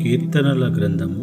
కీర్తనల గ్రంథము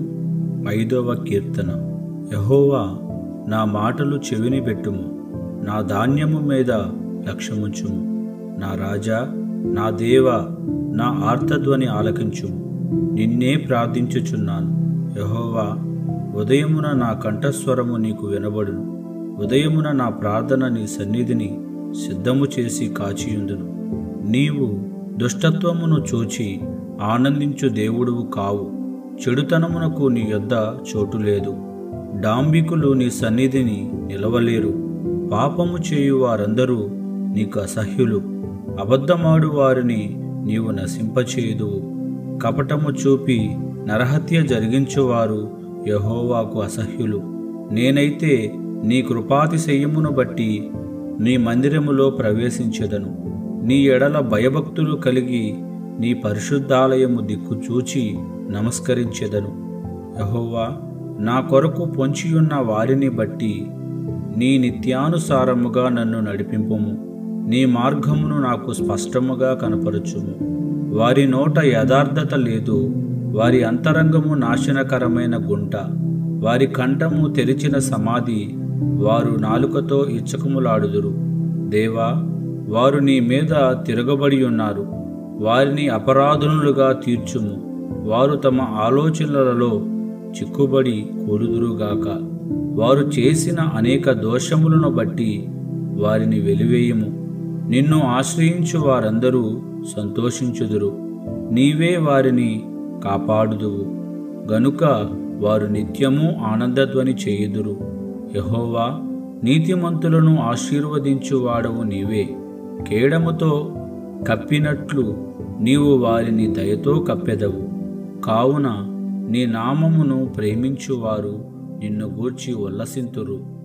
ఐదవ కీర్తన యహోవా నా మాటలు చెవిని పెట్టుము నా ధాన్యము మీద లక్ష్యముంచుము నా రాజా నా దేవ నా ఆర్తధ్వని ఆలకించుము నిన్నే ప్రార్థించుచున్నాను యహోవా ఉదయమున నా కంఠస్వరము నీకు వినబడును ఉదయమున నా ప్రార్థన నీ సన్నిధిని సిద్ధము చేసి కాచియుందును నీవు దుష్టత్వమును చూచి ఆనందించు దేవుడువు కావు చెడుతనమునకు నీ యొద్ద చోటు లేదు డాంబికులు నీ సన్నిధిని నిలవలేరు పాపము చేయు వారందరూ నీకు అసహ్యులు అబద్ధమాడు వారిని నీవు నశింపచేయుదువు కపటము చూపి నరహత్య జరిగించువారు యహోవాకు అసహ్యులు నేనైతే నీ కృపాతిశయమును బట్టి నీ మందిరములో ప్రవేశించెదను నీ ఎడల భయభక్తులు కలిగి నీ పరిశుద్ధాలయము దిక్కు చూచి నమస్కరించెదను యహోవా నా కొరకు పొంచియున్న వారిని బట్టి నీ నిత్యానుసారముగా నన్ను నడిపింపుము నీ మార్గమును నాకు స్పష్టముగా కనపరచుము వారి నోట యథార్థత లేదు వారి అంతరంగము నాశనకరమైన గుంట వారి కంఠము తెరిచిన సమాధి వారు నాలుకతో ఇచ్చకములాడుదురు దేవా వారు నీ మీద తిరగబడి ఉన్నారు వారిని అపరాధునులుగా తీర్చుము వారు తమ ఆలోచనలలో చిక్కుబడి కూలుదురుగాక వారు చేసిన అనేక దోషములను బట్టి వారిని వెలివేయము నిన్ను ఆశ్రయించు వారందరూ సంతోషించుదురు నీవే వారిని కాపాడుదువు గనుక వారు నిత్యము ఆనందధ్వని చేయుదురు యహోవా నీతిమంతులను ఆశీర్వదించువాడవు నీవే కేడముతో కప్పినట్లు నీవు వారిని దయతో కప్పెదవు కావున నీ నామమును ప్రేమించువారు నిన్ను గూర్చి ఉల్లసింతురు